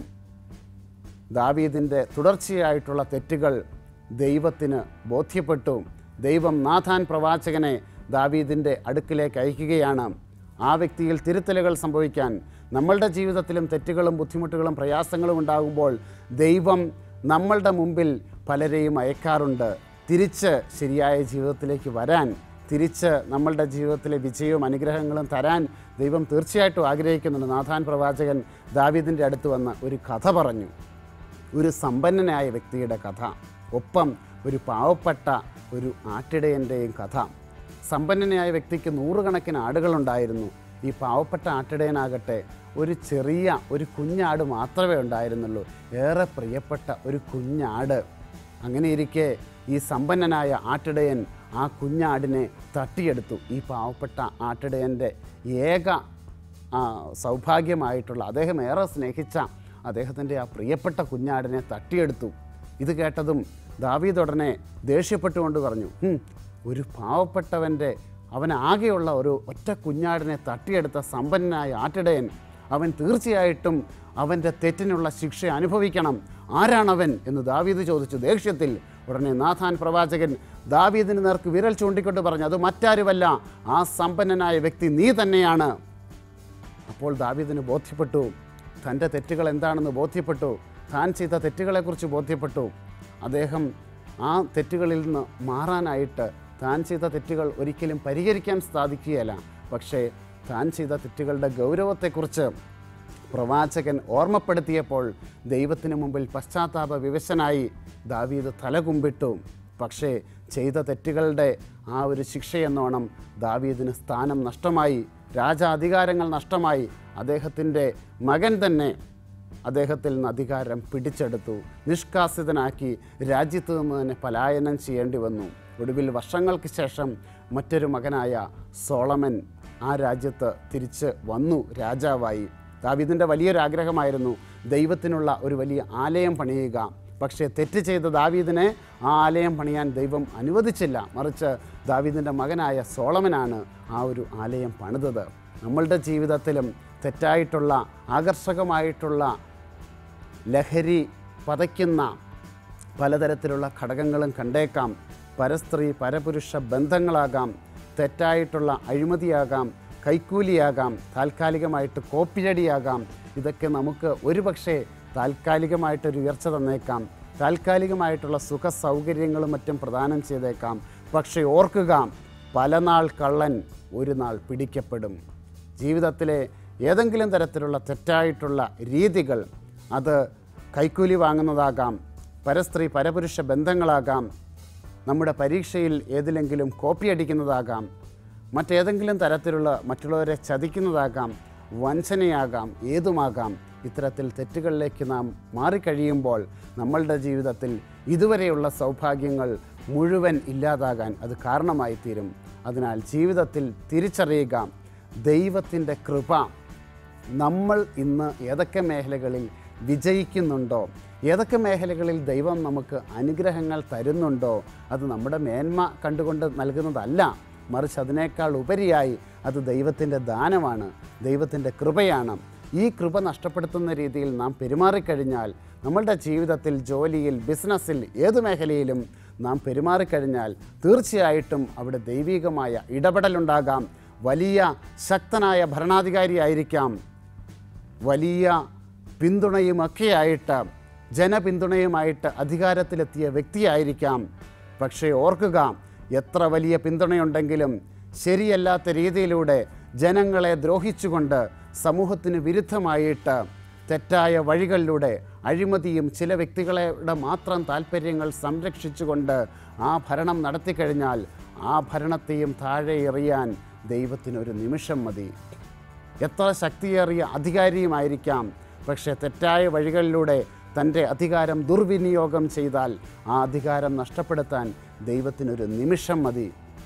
ദാവീദിൻ്റെ തുടർച്ചയായിട്ടുള്ള തെറ്റുകൾ ദൈവത്തിന് ബോധ്യപ്പെട്ടു ദൈവം നാഥാൻ പ്രവാചകനെ ദാവീദിൻ്റെ അടുക്കിലേക്ക് അയക്കുകയാണ് ആ വ്യക്തിയിൽ തിരുത്തലുകൾ സംഭവിക്കാൻ നമ്മളുടെ ജീവിതത്തിലും തെറ്റുകളും ബുദ്ധിമുട്ടുകളും പ്രയാസങ്ങളും ഉണ്ടാകുമ്പോൾ ദൈവം നമ്മളുടെ മുമ്പിൽ പലരെയും അയക്കാറുണ്ട് തിരിച്ച് ശരിയായ ജീവിതത്തിലേക്ക് വരാൻ തിരിച്ച് നമ്മളുടെ ജീവിതത്തിലെ വിജയവും അനുഗ്രഹങ്ങളും തരാൻ ദൈവം തീർച്ചയായിട്ടും ആഗ്രഹിക്കുന്നുണ്ട് നാഥാൻ പ്രവാചകൻ ദാവീദിൻ്റെ അടുത്ത് വന്ന് ഒരു കഥ പറഞ്ഞു ഒരു സമ്പന്നനായ വ്യക്തിയുടെ കഥ ഒപ്പം ഒരു പാവപ്പെട്ട ഒരു ആട്ടിടയൻ്റെയും കഥ സമ്പന്നനായ വ്യക്തിക്ക് നൂറുകണക്കിന് ആടുകളുണ്ടായിരുന്നു ഈ പാവപ്പെട്ട ആട്ടിടയനാകട്ടെ ഒരു ചെറിയ ഒരു കുഞ്ഞാട് മാത്രമേ ഉണ്ടായിരുന്നുള്ളൂ ഏറെ പ്രിയപ്പെട്ട ഒരു കുഞ്ഞാട് അങ്ങനെ ഇരിക്കെ ഈ സമ്പന്നനായ ആട്ടിടയൻ ആ കുഞ്ഞാടിനെ തട്ടിയെടുത്തു ഈ പാവപ്പെട്ട ആട്ടിടയൻ്റെ ഏക ആ, സൗഭാഗ്യമായിട്ടുള്ള അദ്ദേഹം ഏറെ സ്നേഹിച്ച അദ്ദേഹത്തിൻ്റെ ആ പ്രിയപ്പെട്ട കുഞ്ഞാടിനെ തട്ടിയെടുത്തു ഇത് കേട്ടതും ദാവീദ് ഉടനെ ദേഷ്യപ്പെട്ടുകൊണ്ട് പറഞ്ഞു "ഹും, ഒരു പാവപ്പെട്ടവൻ്റെ അവനാകെയുള്ള ഒരു ഒറ്റ കുഞ്ഞാടിനെ തട്ടിയെടുത്ത സമ്പന്നനായ ആട്ടിടയൻ അവൻ തീർച്ചയായിട്ടും അവൻ്റെ തെറ്റിനുള്ള ശിക്ഷ അനുഭവിക്കണം ആരാണവൻ എന്ന് ദാവീദ് ചോദിച്ചു ദേഷ്യത്തിൽ ഉടനെ നാഥാൻ പ്രവാചകൻ ദാവീദിന് നേർക്ക് വിരൽ ചൂണ്ടിക്കൊണ്ട് പറഞ്ഞു അത് മറ്റാരുമല്ല ആ സമ്പന്നനായ വ്യക്തി നീ തന്നെയാണ് അപ്പോൾ ദാവീദിന് ബോധ്യപ്പെട്ടു തൻ്റെ തെറ്റുകൾ എന്താണെന്ന് ബോധ്യപ്പെട്ടു താൻ ചെയ്ത തെറ്റുകളെക്കുറിച്ച് ബോധ്യപ്പെട്ടു അദ്ദേഹം ആ തെറ്റുകളിൽ നിന്ന് മാറാനായിട്ട് താൻ ചെയ്ത തെറ്റുകൾ ഒരിക്കലും പരിഹരിക്കാൻ സാധിക്കുകയില്ല പക്ഷേ താൻ ചെയ്ത തെറ്റുകളുടെ ഗൗരവത്തെക്കുറിച്ച് പ്രവാചകൻ ഓർമ്മപ്പെടുത്തിയപ്പോൾ ദൈവത്തിന് മുമ്പിൽ പശ്ചാത്താപ വിവശനായി ദാവീദ് തലകുമ്പിട്ടു പക്ഷേ ചെയ്ത തെറ്റുകളുടെ ആ ഒരു ശിക്ഷയെന്നോണം ദാവീദിന് സ്ഥാനം നഷ്ടമായി രാജാധികാരങ്ങൾ നഷ്ടമായി അദ്ദേഹത്തിൻ്റെ മകൻ തന്നെ അദ്ദേഹത്തിൽ നിന്ന് അധികാരം പിടിച്ചെടുത്തു നിഷ്കാസിതനാക്കി രാജ്യത്ത് നിന്ന് തന്നെ പലായനം ചെയ്യേണ്ടി വന്നു ഒടുവിൽ വർഷങ്ങൾക്ക് ശേഷം മറ്റൊരു മകനായ സോളമൻ ആ രാജ്യത്ത് തിരിച്ച് വന്നു രാജാവായി ദാവീദിൻ്റെ വലിയൊരു ആഗ്രഹമായിരുന്നു ദൈവത്തിനുള്ള ഒരു വലിയ ആലയം പണിയുക പക്ഷേ തെറ്റ് ചെയ്ത ദാവീദിനെ ആ ആലയം പണിയാൻ ദൈവം അനുവദിച്ചില്ല മറിച്ച് ദാവീദിൻ്റെ മകനായ സോളമനാണ് ആ ഒരു ആലയം പണിതത് നമ്മളുടെ ജീവിതത്തിലും തെറ്റായിട്ടുള്ള ആകർഷകമായിട്ടുള്ള ലഹരി പതയ്ക്കുന്ന പലതരത്തിലുള്ള ഘടകങ്ങളും കണ്ടേക്കാം പരസ്ത്രീ പരപുരുഷ ബന്ധങ്ങളാകാം തെറ്റായിട്ടുള്ള അഴിമതിയാകാം കൈക്കൂലിയാകാം താൽക്കാലികമായിട്ട് കോപ്പിയടിയാകാം ഇതൊക്കെ നമുക്ക് ഒരുപക്ഷെ താൽക്കാലികമായിട്ടൊരു ഉയർച്ച തന്നേക്കാം താൽക്കാലികമായിട്ടുള്ള സുഖ സൗകര്യങ്ങളും മറ്റും പ്രദാനം ചെയ്തേക്കാം പക്ഷേ ഓർക്കുക പല നാൾ കള്ളൻ ഒരു നാൾ പിടിക്കപ്പെടും ജീവിതത്തിലെ ഏതെങ്കിലും തരത്തിലുള്ള തെറ്റായിട്ടുള്ള രീതികൾ അത് കൈക്കൂലി വാങ്ങുന്നതാകാം പരസ്ത്രീ പരപുരുഷ ബന്ധങ്ങളാകാം നമ്മുടെ പരീക്ഷയിൽ ഏതിലെങ്കിലും കോപ്പി അടിക്കുന്നതാകാം മറ്റേതെങ്കിലും തരത്തിലുള്ള മറ്റുള്ളവരെ ചതിക്കുന്നതാകാം വഞ്ചനയാകാം ഏതുമാകാം ഇത്തരത്തിൽ തെറ്റുകളിലേക്ക് നാം മാറിക്കഴിയുമ്പോൾ നമ്മളുടെ ജീവിതത്തിൽ ഇതുവരെയുള്ള സൗഭാഗ്യങ്ങൾ മുഴുവൻ ഇല്ലാതാകാൻ അത് കാരണമായി തീരും അതിനാൽ ജീവിതത്തിൽ തിരിച്ചറിയുക ദൈവത്തിൻ്റെ കൃപ നമ്മൾ ഇന്ന് ഏതൊക്കെ മേഖലകളിൽ വിജയിക്കുന്നുണ്ടോ ഏതൊക്കെ മേഖലകളിൽ ദൈവം നമുക്ക് അനുഗ്രഹങ്ങൾ തരുന്നുണ്ടോ അത് നമ്മുടെ മേന്മ കണ്ടുകൊണ്ട് നൽകുന്നതല്ല മറിച്ച് അതിനേക്കാൾ ഉപരിയായി അത് ദൈവത്തിൻ്റെ ദാനമാണ് ദൈവത്തിൻ്റെ കൃപയാണ് ഈ കൃപ നഷ്ടപ്പെടുത്തുന്ന രീതിയിൽ നാം പെരുമാറിക്കഴിഞ്ഞാൽ നമ്മളുടെ ജീവിതത്തിൽ ജോലിയിൽ ബിസിനസ്സിൽ ഏത് മേഖലയിലും നാം പെരുമാറിക്കഴിഞ്ഞാൽ തീർച്ചയായിട്ടും അവിടെ ദൈവികമായ ഇടപെടലുണ്ടാകാം വലിയ ശക്തനായ ഭരണാധികാരിയായിരിക്കാം വലിയ പിന്തുണയുമൊക്കെയായിട്ട് ജനപിന്തുണയുമായിട്ട് അധികാരത്തിലെത്തിയ വ്യക്തിയായിരിക്കാം പക്ഷേ ഓർക്കുക എത്ര വലിയ പിന്തുണയുണ്ടെങ്കിലും ശരിയല്ലാത്ത രീതിയിലൂടെ ജനങ്ങളെ ദ്രോഹിച്ചുകൊണ്ട് സമൂഹത്തിന് വിരുദ്ധമായിട്ട് തെറ്റായ വഴികളിലൂടെ അഴിമതിയും ചില വ്യക്തികളുടെ മാത്രം താല്പര്യങ്ങൾ സംരക്ഷിച്ചുകൊണ്ട് ആ ഭരണം നടത്തിക്കഴിഞ്ഞാൽ ആ ഭരണത്തെയും താഴെ എറിയാൻ ദൈവത്തിനൊരു നിമിഷം മതി എത്ര ശക്തിയേറിയ അധികാരിയുമായിരിക്കാം പക്ഷേ തെറ്റായ വഴികളിലൂടെ തൻ്റെ അധികാരം ദുർവിനിയോഗം ചെയ്താൽ ആ അധികാരം നഷ്ടപ്പെടുത്താൻ ദൈവത്തിനൊരു നിമിഷം മതി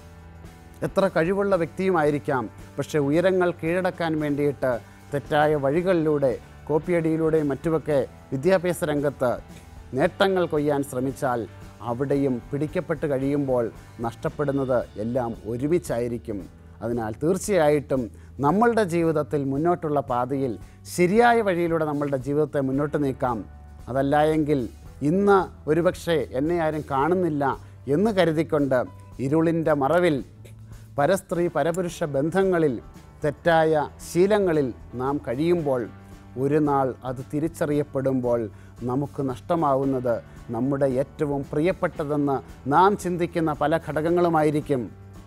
എത്ര കഴിവുള്ള വ്യക്തിയുമായിരിക്കാം പക്ഷേ ഉയരങ്ങൾ കീഴടക്കാൻ വേണ്ടിയിട്ട് തെറ്റായ വഴികളിലൂടെ കോപ്പിയടിയിലൂടെയും മറ്റുമൊക്കെ വിദ്യാഭ്യാസ രംഗത്ത് നേട്ടങ്ങൾ കൊയ്യാൻ ശ്രമിച്ചാൽ അവിടെയും പിടിക്കപ്പെട്ട് കഴിയുമ്പോൾ നഷ്ടപ്പെടുന്നത് എല്ലാം ഒരുമിച്ചായിരിക്കും അതിനാൽ തീർച്ചയായിട്ടും നമ്മളുടെ ജീവിതത്തിൽ മുന്നോട്ടുള്ള പാതയിൽ ശരിയായ വഴിയിലൂടെ നമ്മളുടെ ജീവിതത്തെ മുന്നോട്ട് നീക്കാം അതല്ല എങ്കിൽ ഇന്ന് ഒരുപക്ഷെ എന്നെ ആരും കാണുന്നില്ല എന്ന് കരുതിക്കൊണ്ട് ഇരുളിൻ്റെ മറവിൽ പരസ്ത്രീ പരപുരുഷ ബന്ധങ്ങളിൽ തെറ്റായ ശീലങ്ങളിൽ നാം കഴിയുമ്പോൾ ഒരു നാൾ അത് തിരിച്ചറിയപ്പെടുമ്പോൾ നമുക്ക് നഷ്ടമാവുന്നത് നമ്മുടെ ഏറ്റവും പ്രിയപ്പെട്ടതെന്ന് നാം ചിന്തിക്കുന്ന പല ഘടകങ്ങളുമായിരിക്കും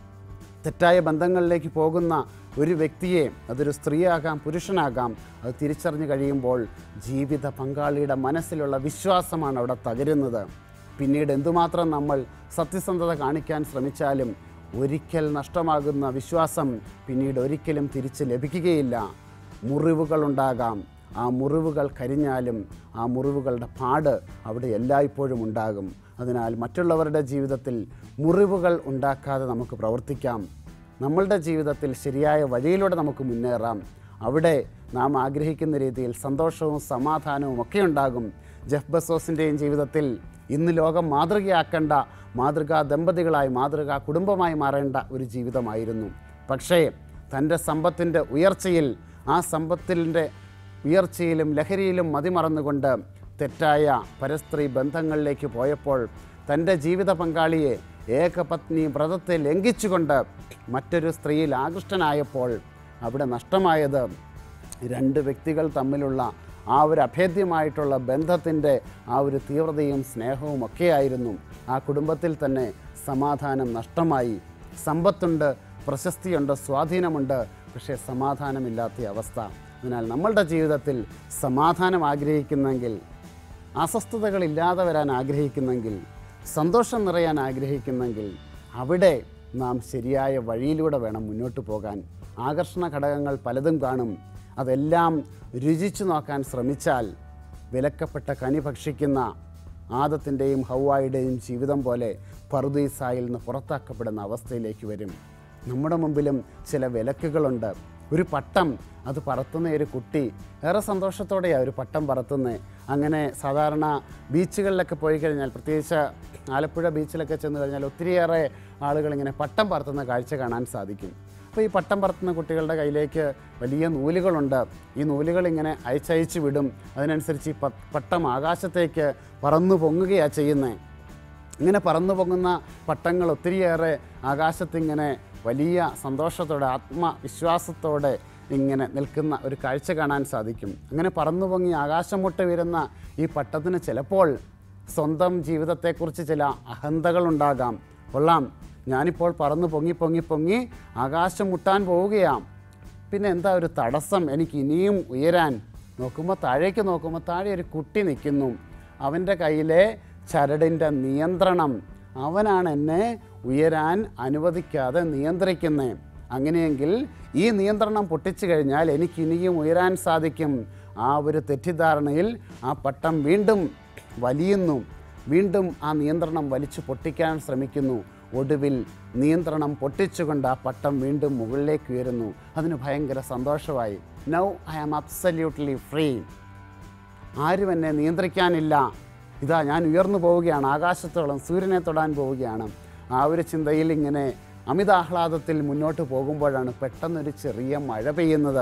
തെറ്റായ ബന്ധങ്ങളിലേക്ക് പോകുന്ന ഒരു വ്യക്തിയെ അതൊരു സ്ത്രീയാകാം പുരുഷനാകാം അത് തിരിച്ചറിഞ്ഞു കഴിയുമ്പോൾ ജീവിത പങ്കാളിയുടെ മനസ്സിലുള്ള വിശ്വാസമാണ് അവിടെ തകരുന്നത് പിന്നീട് എന്തുമാത്രം നമ്മൾ സത്യസന്ധത കാണിക്കാൻ ശ്രമിച്ചാലും ഒരിക്കൽ നഷ്ടമാകുന്ന വിശ്വാസം പിന്നീട് ഒരിക്കലും തിരിച്ച് ലഭിക്കുകയില്ല മുറിവുകളുണ്ടാകാം ആ മുറിവുകൾ കരിഞ്ഞാലും ആ മുറിവുകളുടെ പാട് അവിടെ എല്ലായ്പ്പോഴും ഉണ്ടാകും അതിനാൽ മറ്റുള്ളവരുടെ ജീവിതത്തിൽ മുറിവുകൾ ഉണ്ടാക്കാതെ നമുക്ക് പ്രവർത്തിക്കാം നമ്മളുടെ ജീവിതത്തിൽ ശരിയായ വഴിയിലൂടെ നമുക്ക് മുന്നേറാം അവിടെ നാം ആഗ്രഹിക്കുന്ന രീതിയിൽ സന്തോഷവും സമാധാനവും ഒക്കെ ഉണ്ടാകും ജെഫ് ബസോസിൻ്റെയും ജീവിതത്തിൽ ഇന്ന് ലോകം മാതൃകയാക്കേണ്ട മാതൃകാ ദമ്പതികളായി മാതൃകാ കുടുംബമായി മാറേണ്ട ഒരു ജീവിതമായിരുന്നു പക്ഷേ തൻ്റെ സമ്പത്തിൻ്റെ ഉയർച്ചയിൽ ആ സമ്പത്തിൻ്റെ ഉയർച്ചയിലും ലഹരിയിലും മതിമറന്നുകൊണ്ട് തെറ്റായ പരസ്ത്രീ ബന്ധങ്ങളിലേക്ക് പോയപ്പോൾ തൻ്റെ ജീവിത പങ്കാളിയെ ഏകപത്നി വ്രതത്തെ ലംഘിച്ചുകൊണ്ട് മറ്റൊരു സ്ത്രീയിൽ ആകൃഷ്ടനായപ്പോൾ അവിടെ നഷ്ടമായത് രണ്ട് വ്യക്തികൾ തമ്മിലുള്ള ആ ഒരു അഭേദ്യമായിട്ടുള്ള ബന്ധത്തിൻ്റെ ആ ഒരു തീവ്രതയും സ്നേഹവും ഒക്കെയായിരുന്നു ആ കുടുംബത്തിൽ തന്നെ സമാധാനം നഷ്ടമായി സമ്പത്തുണ്ട് പ്രശസ്തിയുണ്ട് സ്വാധീനമുണ്ട് പക്ഷേ സമാധാനമില്ലാത്ത അവസ്ഥ അതിനാൽ നമ്മളുടെ ജീവിതത്തിൽ സമാധാനം ആഗ്രഹിക്കുന്നെങ്കിൽ അസ്വസ്ഥതകളില്ലാതെ വരാൻ ആഗ്രഹിക്കുന്നെങ്കിൽ സന്തോഷം നിറയാൻ ആഗ്രഹിക്കുന്നെങ്കിൽ അവിടെ നാം ശരിയായ വഴിയിലൂടെ വേണം മുന്നോട്ട് പോകാൻ ആകർഷണ ഘടകങ്ങൾ പലതും കാണും അതെല്ലാം രുചിച്ചു നോക്കാൻ ശ്രമിച്ചാൽ വിലക്കപ്പെട്ട കനി ഭക്ഷിക്കുന്ന ആദത്തിൻ്റെയും ഹൗവായുടെയും ജീവിതം പോലെ പറുദീസായിൽ നിന്ന് പുറത്താക്കപ്പെടുന്ന അവസ്ഥയിലേക്ക് വരും നമ്മുടെ മുമ്പിലും ചില വിലക്കുകളുണ്ട് ഒരു പട്ടം അത് പറത്തുന്ന ഒരു കുട്ടി ഏറെ സന്തോഷത്തോടെയാണ് ഒരു പട്ടം പറത്തുന്നത് അങ്ങനെ സാധാരണ ബീച്ചുകളിലൊക്കെ പോയി കഴിഞ്ഞാൽ പ്രത്യേകിച്ച് ആലപ്പുഴ ബീച്ചിലൊക്കെ ചെന്ന് കഴിഞ്ഞാൽ ഒത്തിരിയേറെ ആളുകൾ ഇങ്ങനെ പട്ടം പറത്തുന്ന കാഴ്ച കാണാൻ സാധിക്കും അപ്പോൾ ഈ പട്ടം പറത്തുന്ന കുട്ടികളുടെ കയ്യിലേക്ക് വലിയ നൂലുകളുണ്ട് ഈ നൂലുകൾ ഇങ്ങനെ അയച്ചയച്ച് വിടും അതിനനുസരിച്ച് ഈ പ- പട്ടം ആകാശത്തേക്ക് പറന്നു പൊങ്ങുകയാണ് ചെയ്യുന്നത് ഇങ്ങനെ പറന്നു പൊങ്ങുന്ന പട്ടങ്ങൾ ഒത്തിരിയേറെ ആകാശത്തിങ്ങനെ വലിയ സന്തോഷത്തോടെ ആത്മവിശ്വാസത്തോടെ ഇങ്ങനെ നിൽക്കുന്ന ഒരു കാഴ്ച കാണാൻ സാധിക്കും അങ്ങനെ പറന്നു പൊങ്ങി ആകാശം മുട്ട വീരുന്ന ഈ പട്ടത്തിന് ചിലപ്പോൾ സ്വന്തം ജീവിതത്തെക്കുറിച്ച് ചില അഹന്തകളുണ്ടാകാം കൊള്ളാം ഞാനിപ്പോൾ പറന്ന് പൊങ്ങി പൊങ്ങി പൊങ്ങി ആകാശം മുട്ടാൻ പോവുകയാം പിന്നെ എന്താ ഒരു തടസ്സം എനിക്ക് ഇനിയും ഉയരാൻ നോക്കുമ്പോൾ താഴേക്ക് നോക്കുമ്പോൾ താഴെ ഒരു കുട്ടി നിൽക്കുന്നു അവൻ്റെ കയ്യിലെ ചരടിൻ്റെ നിയന്ത്രണം അവനാണ് എന്നെ ഉയരാൻ അനുവദിക്കാതെ നിയന്ത്രിക്കുന്നത് അങ്ങനെയെങ്കിൽ ഈ നിയന്ത്രണം പൊട്ടിച്ചു കഴിഞ്ഞാൽ എനിക്ക് ഇനിയും ഉയരാൻ സാധിക്കും ആ ഒരു തെറ്റിദ്ധാരണയിൽ ആ പട്ടം വീണ്ടും വലിയുന്നു വീണ്ടും ആ നിയന്ത്രണം വലിച്ചു പൊട്ടിക്കാൻ ശ്രമിക്കുന്നു ഒടുവിൽ നിയന്ത്രണം പൊട്ടിച്ചുകൊണ്ട് ആ പട്ടം വീണ്ടും മുകളിലേക്ക് ഉയരുന്നു അതിന് ഭയങ്കര സന്തോഷമായി now I am absolutely free ആരും എന്നെ നിയന്ത്രിക്കാനില്ല ഇതാ ഞാൻ ഉയർന്നു പോവുകയാണ് ആകാശത്തോളം സൂര്യനെ തൊടാൻ പോവുകയാണ് ആ ഒരു ചിന്തയിൽ ഇങ്ങനെ അമിതാഹ്ലാദത്തിൽ മുന്നോട്ട് പോകുമ്പോഴാണ് പെട്ടെന്നൊരു ചെറിയ മഴ പെയ്യുന്നത്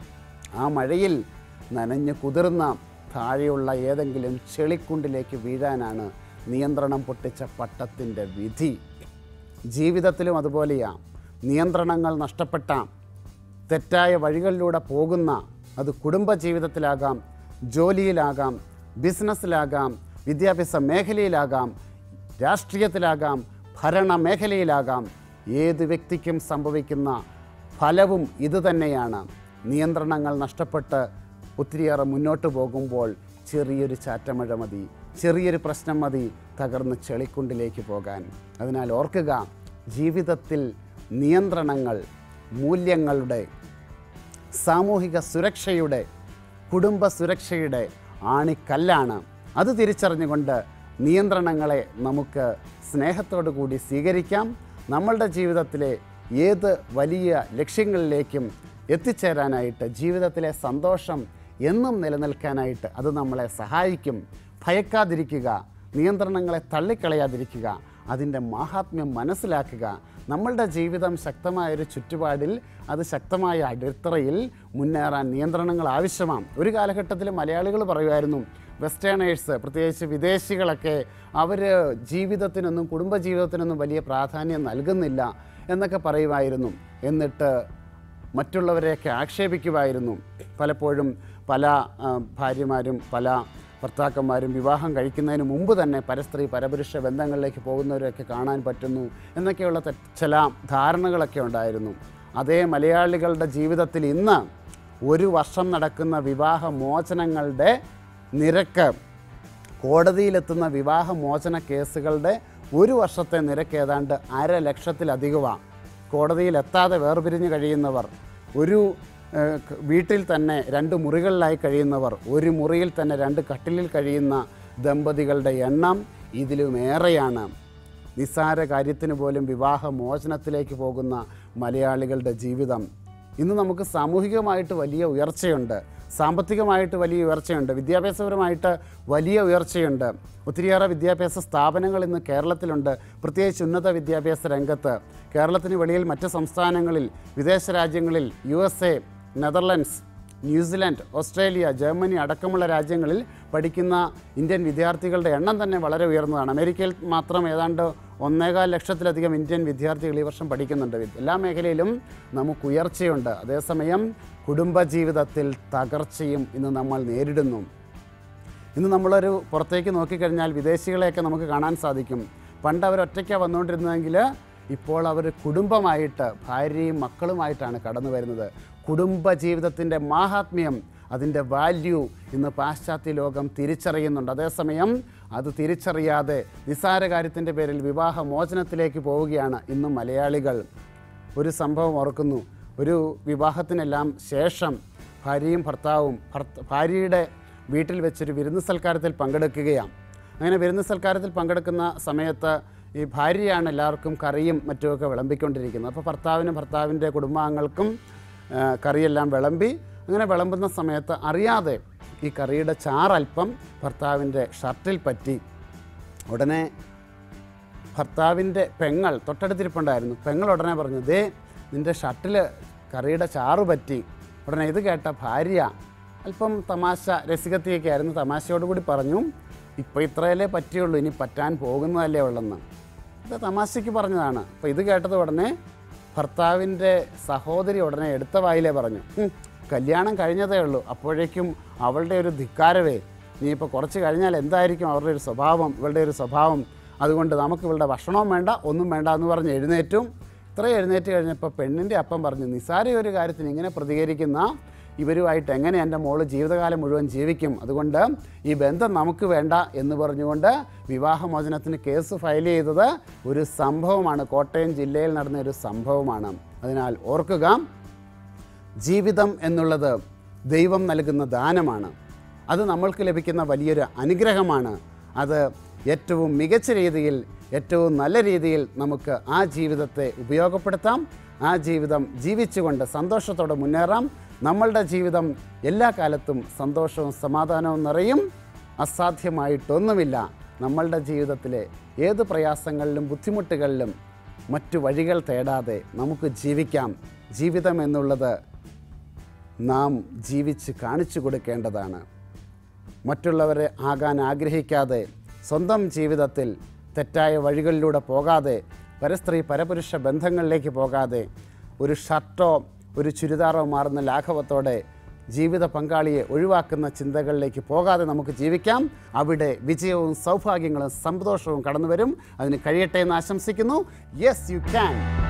ആ മഴയിൽ നനഞ്ഞു കുതിർന്ന താഴെയുള്ള ഏതെങ്കിലും ചെളിക്കുണ്ടിലേക്ക് വീഴാനാണ് നിയന്ത്രണം പൊട്ടിച്ച പട്ടത്തിൻ്റെ വിധി ജീവിതത്തിലും അതുപോലെയാണ് നിയന്ത്രണങ്ങൾ നഷ്ടപ്പെട്ട തെറ്റായ വഴികളിലൂടെ പോകുന്ന അത് കുടുംബ ജീവിതത്തിലാകാം ജോലിയിലാകാം ബിസിനസ്സിലാകാം വിദ്യാഭ്യാസ മേഖലയിലാകാം രാഷ്ട്രീയത്തിലാകാം ഭരണ മേഖലയിലാകാം ഏത് വ്യക്തിക്കും സംഭവിക്കുന്ന ഫലവും ഇതുതന്നെയാണ് നിയന്ത്രണങ്ങൾ നഷ്ടപ്പെട്ട് ഒത്തിരിയേറെ മുന്നോട്ട് പോകുമ്പോൾ ചെറിയൊരു ചാറ്റമഴ മതി ചെറിയൊരു പ്രശ്നം മതി തകർന്ന് ചെളിക്കുണ്ടിലേക്ക് പോകാൻ അതിനാൽ ഓർക്കുക ജീവിതത്തിൽ നിയന്ത്രണങ്ങൾ മൂല്യങ്ങളുടെ സാമൂഹിക സുരക്ഷയുടെ കുടുംബ സുരക്ഷയുടെ ആണിക്കല്ലാണ് അത് തിരിച്ചറിഞ്ഞുകൊണ്ട് നിയന്ത്രണങ്ങളെ നമുക്ക് സ്നേഹത്തോടു കൂടി സ്വീകരിക്കാം നമ്മളുടെ ജീവിതത്തിലെ ഏത് വലിയ ലക്ഷ്യങ്ങളിലേക്കും എത്തിച്ചേരാനായിട്ട് ജീവിതത്തിലെ സന്തോഷം എന്നും നിലനിൽക്കാനായിട്ട് അത് നമ്മളെ സഹായിക്കും ഭയക്കാതിരിക്കുക നിയന്ത്രണങ്ങളെ തള്ളിക്കളയാതിരിക്കുക അതിൻ്റെ മാഹാത്മ്യം മനസ്സിലാക്കുക നമ്മളുടെ ജീവിതം ശക്തമായൊരു ചുറ്റുപാടിൽ അത് ശക്തമായ അടിത്തറയിൽ മുന്നേറാൻ നിയന്ത്രണങ്ങൾ ആവശ്യമാണ് ഒരു കാലഘട്ടത്തിൽ മലയാളികൾ പറയുമായിരുന്നു വെസ്റ്റേണേഴ്സ് പ്രത്യേകിച്ച് വിദേശികളൊക്കെ അവർ ജീവിതത്തിനൊന്നും കുടുംബജീവിതത്തിനൊന്നും വലിയ പ്രാധാന്യം നൽകുന്നില്ല എന്നൊക്കെ പറയുമായിരുന്നു എന്നിട്ട് മറ്റുള്ളവരെയൊക്കെ ആക്ഷേപിക്കുമായിരുന്നു പലപ്പോഴും പല ആ, ഭാര്യമാരും പല ഭർത്താക്കന്മാരും വിവാഹം കഴിക്കുന്നതിന് മുമ്പ് തന്നെ പരസ്ത്രീ പരപുരുഷ ബന്ധങ്ങളിലേക്ക് പോകുന്നവരൊക്കെ കാണാൻ പറ്റുന്നു എന്നൊക്കെയുള്ള തെ- ചില ധാരണകളൊക്കെ ഉണ്ടായിരുന്നു അതേ മലയാളികളുടെ ജീവിതത്തിൽ ഇന്ന് ഒരു വർഷം നടക്കുന്ന വിവാഹ മോചനങ്ങളുടെ നിരക്ക് കോടതിയിലെത്തുന്ന വിവാഹമോചന കേസുകളുടെ ഒരു വർഷത്തെ നിരക്ക് ഏതാണ്ട് അര ലക്ഷത്തിലധികമാണ് കോടതിയിലെത്താതെ വേർപിരിഞ്ഞ് കഴിയുന്നവർ ഒരു ഏഹ്, ക- വീട്ടിൽ തന്നെ രണ്ട് മുറികളിലായി കഴിയുന്നവർ ഒരു മുറിയിൽ തന്നെ രണ്ട് കട്ടിലിൽ കഴിയുന്ന ദമ്പതികളുടെ എണ്ണം ഇതിലുമേറെയാണ് നിസ്സാര കാര്യത്തിന് പോലും വിവാഹമോചനത്തിലേക്ക് പോകുന്ന മലയാളികളുടെ ജീവിതം ഇന്ന് നമുക്ക് സാമൂഹികമായിട്ട് വലിയ ഉയർച്ചയുണ്ട് സാമ്പത്തികമായിട്ട് വലിയ ഉയർച്ചയുണ്ട് വിദ്യാഭ്യാസപരമായിട്ട് വലിയ ഉയർച്ചയുണ്ട് ഒത്തിരിയേറെ വിദ്യാഭ്യാസ സ്ഥാപനങ്ങൾ ഇന്ന് കേരളത്തിലുണ്ട് പ്രത്യേകിച്ച് ഉന്നത വിദ്യാഭ്യാസ രംഗത്ത് കേരളത്തിന് വെളിയിൽ മറ്റ് സംസ്ഥാനങ്ങളിൽ വിദേശ രാജ്യങ്ങളിൽ U S A Netherlands New Zealand Australia Germany അടക്കമുള്ള രാജ്യങ്ങളിൽ പഠിക്കുന്ന ഇന്ത്യൻ വിദ്യാർത്ഥികളുടെ എണ്ണം തന്നെ വളരെ ഉയർന്നതാണ് അമേരിക്കയിൽ മാത്രം ഏതാണ്ട് ഒന്നേകാൽ ലക്ഷത്തിലധികം ഇന്ത്യൻ വിദ്യാർത്ഥികൾ ഈ വർഷം പഠിക്കുന്നുണ്ട് എല്ലാ മേഖലയിലും നമുക്ക് ഉയർച്ചയുണ്ട് അതേസമയം കുടുംബജീവിതത്തിൽ തകർച്ചയും ഇന്ന് നമ്മൾ നേരിടുന്നു ഇന്ന് നമ്മളൊരു പുറത്തേക്ക് നോക്കിക്കഴിഞ്ഞാൽ വിദേശികളെയൊക്കെ നമുക്ക് കാണാൻ സാധിക്കും പണ്ട് അവർ ഒറ്റയ്ക്കാണ് വന്നുകൊണ്ടിരുന്നതെങ്കിൽ ഇപ്പോൾ അവർ കുടുംബമായിട്ട് ഭാര്യയും മക്കളുമായിട്ടാണ് കടന്നു വരുന്നത് കുടുംബ ജീവിതത്തിൻ്റെ മാഹാത്മ്യം അതിൻ്റെ വാല്യൂ ഇന്ന് പാശ്ചാത്യ ലോകം തിരിച്ചറിയുന്നുണ്ട് അതേസമയം അത് തിരിച്ചറിയാതെ നിസ്സാര കാര്യത്തിൻ്റെ പേരിൽ വിവാഹ മോചനത്തിലേക്ക് പോവുകയാണ് ഇന്ന് മലയാളികൾ ഒരു സംഭവം ഓർക്കുന്നു ഒരു വിവാഹത്തിനെല്ലാം ശേഷം ഭാര്യയും ഭർത്താവും ഭർത്ത ഭാര്യയുടെ വീട്ടിൽ വെച്ചൊരു വിരുന്ന് സൽക്കാരത്തിൽ പങ്കെടുക്കുകയാണ് അങ്ങനെ വിരുന്ന് സൽക്കാരത്തിൽ പങ്കെടുക്കുന്ന സമയത്ത് ഈ ഭാര്യയാണ് എല്ലാവർക്കും കറിയും മറ്റുമൊക്കെ വിളമ്പിക്കൊണ്ടിരിക്കുന്നത് അപ്പോൾ ഭർത്താവിനും ഭർത്താവിൻ്റെ കുടുംബാംഗങ്ങൾക്കും ആ, കറിയെല്ലാം വിളമ്പി അങ്ങനെ വിളമ്പുന്ന സമയത്ത് അറിയാതെ ഈ കറിയുടെ ചാറൽപ്പം ഭർത്താവിൻ്റെ ഷർട്ടിൽ പറ്റി ഉടനെ ഭർത്താവിൻ്റെ പെങ്ങൾ തൊട്ടടുത്തിരിപ്പുണ്ടായിരുന്നു പെങ്ങൾ ഉടനെ പറഞ്ഞു ദേ നിൻ്റെ ഷർട്ടിൽ കറിയുടെ ചാറ് പറ്റി ഉടനെ ഇത് കേട്ട ഭാര്യ അല്പം തമാശ രസികത്തിയൊക്കെ ആയിരുന്നു തമാശയോടുകൂടി പറഞ്ഞു ഇപ്പോൾ ഇത്രയല്ലേ പറ്റിയുള്ളൂ ഇനി പറ്റാൻ പോകുന്നതല്ലേ ഉള്ളെന്ന് ഇത് തമാശയ്ക്ക് പറഞ്ഞതാണ് അപ്പോൾ ഇത് കേട്ടത് ഉടനെ ഭർത്താവിൻ്റെ സഹോദരി ഉടനെ എടുത്ത വായിലേ പറഞ്ഞു "ഉം, കല്യാണം കഴിഞ്ഞതേ ഉള്ളൂ അപ്പോഴേക്കും അവളുടെ ഒരു ധിക്കാരവേ നീ ഇപ്പോൾ കുറച്ച് കഴിഞ്ഞാൽ എന്തായിരിക്കും അവരുടെ ഒരു സ്വഭാവം ഇവളുടെ ഒരു സ്വഭാവം അതുകൊണ്ട് നമുക്ക് ഇവളുടെ ഭക്ഷണവും വേണ്ട ഒന്നും വേണ്ട എന്ന് പറഞ്ഞ് എഴുന്നേറ്റും ഇത്രയും എഴുന്നേറ്റ് കഴിഞ്ഞപ്പോൾ പെണ്ണിൻ്റെ അപ്പം പറഞ്ഞു നിസ്സാര ഒരു കാര്യത്തിന് ഇങ്ങനെ പ്രതികരിക്കുന്ന ഇവരുമായിട്ട് എങ്ങനെ എൻ്റെ മോള് ജീവിതകാലം മുഴുവൻ ജീവിക്കും അതുകൊണ്ട് ഈ ബന്ധം നമുക്ക് വേണ്ട എന്ന് പറഞ്ഞുകൊണ്ട് വിവാഹമോചനത്തിന് കേസ് ഫയൽ ചെയ്തത് ഒരു സംഭവമാണ് കോട്ടയം ജില്ലയിൽ നടന്ന ഒരു സംഭവമാണ് അതിനാൽ ഓർക്കുക ജീവിതം എന്നുള്ളത് ദൈവം നൽകുന്ന ദാനമാണ് അത് നമ്മൾക്ക് ലഭിക്കുന്ന വലിയൊരു അനുഗ്രഹമാണ് അത് ഏറ്റവും മികച്ച രീതിയിൽ ഏറ്റവും നല്ല രീതിയിൽ നമുക്ക് ആ ജീവിതത്തെ ഉപയോഗപ്പെടുത്താം ആ ജീവിതം ജീവിച്ചുകൊണ്ട് സന്തോഷത്തോടെ മുന്നേറാം നമ്മളുടെ ജീവിതം എല്ലാ കാലത്തും സന്തോഷവും സമാധാനവും നിറയും അസാധ്യമായിട്ടൊന്നുമില്ല നമ്മളുടെ ജീവിതത്തിലെ ഏത് പ്രയാസങ്ങളിലും ബുദ്ധിമുട്ടുകളിലും മറ്റു വഴികൾ തേടാതെ നമുക്ക് ജീവിക്കാം ജീവിതം എന്നുള്ളത് നാം ജീവിച്ച് കാണിച്ചു കൊടുക്കേണ്ടതാണ് മറ്റുള്ളവരെ ആകാൻ ആഗ്രഹിക്കാതെ സ്വന്തം ജീവിതത്തിൽ തെറ്റായ വഴികളിലൂടെ പോകാതെ പരസ്ത്രീ പരപുരുഷ ബന്ധങ്ങളിലേക്ക് പോകാതെ ഒരു ഷർട്ടോ ഒരു ചുരിദാറോ മാറുന്ന ലാഘവത്തോടെ ജീവിത പങ്കാളിയെ ഒഴിവാക്കുന്ന ചിന്തകളിലേക്ക് പോകാതെ നമുക്ക് ജീവിക്കാം അവിടെ വിജയവും സൗഭാഗ്യങ്ങളും സന്തോഷവും കടന്നു വരും അതിന് കഴിയട്ടെ എന്ന് ആശംസിക്കുന്നു യെസ് യു ക്യാൻ